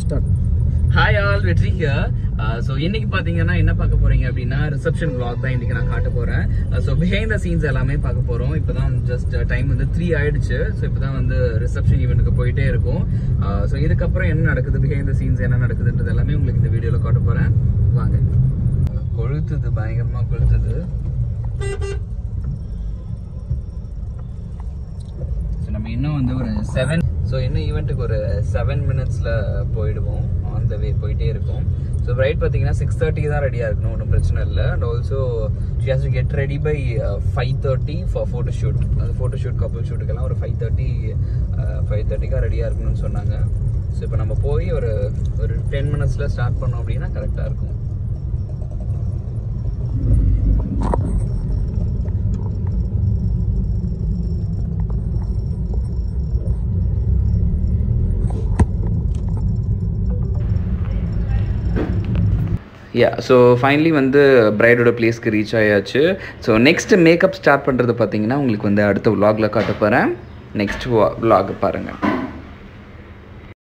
start hi all Vetri here so இன்னைக்கு பார்த்தீங்கன்னா என்ன பார்க்க போறீங்க அப்படின்னா ரிசப்ஷன் vlog தான் இன்னைக்கு நான் காட்ட போறேன் ஸோ பிஹைண்ட் த சீன்ஸ் எல்லாமே பார்க்க போறோம் இப்போதான் ஜஸ்ட் டைம் வந்து த்ரீ ஆயிடுச்சு ஸோ இப்போதான் வந்து ரிசப்ஷன் ஈவெண்ட்டுக்கு போயிட்டே இருக்கும் ஸோ இதுக்கப்புறம் என்ன நடக்குது பிஹைண்ட் த சீன்ஸ் என்ன நடக்குதுன்றது எல்லாமே உங்களுக்கு இந்த வீடியோவில் காட்ட போறேன் வாங்க கொளுத்துது பயங்கரமா கொளுத்துது ஸோ நம்ம இன்னும் வந்து ஒரு செவன் ஸோ இன்னும் ஈவெண்ட்டுக்கு ஒரு செவன் மினிட்ஸில் போயிடுவோம் ஆன் த வே போயிட்டே இருக்கும் ஸோ ரைட் பார்த்தீங்கன்னா சிக்ஸ் தேர்ட்டிக்கு தான் ரெடியாக இருக்கணும் ஒன்றும் பிரச்சனை இல்லை and also she has to get ready by five thirty for photo shoot அந்த ஃபோட்டோ ஷூட் கப்பல் ஷூட்டுக்கெல்லாம் ஒரு ஃபைவ் தேர்ட்டி ஃபைவ் தேர்ட்டிக்காக ரெடியாக இருக்கணும்னு சொன்னாங்க ஸோ இப்போ நம்ம போய் ஒரு ஒரு டென் மினிட்ஸில் ஸ்டார்ட் பண்ணோம் அப்படின்னா கரெக்டாக இருக்கும் யா ஸோ ஃபைனலி வந்து பிரைடோட பிளேஸ்க்கு ரீச் ஆயாச்சு ஸோ நெக்ஸ்ட் மேக்கப் ஸ்டார்ட் பண்ணுறது பார்த்தீங்கன்னா உங்களுக்கு வந்து அடுத்த vlogல காட்ட போகிறேன் நெக்ஸ்ட் vlog பாருங்கள்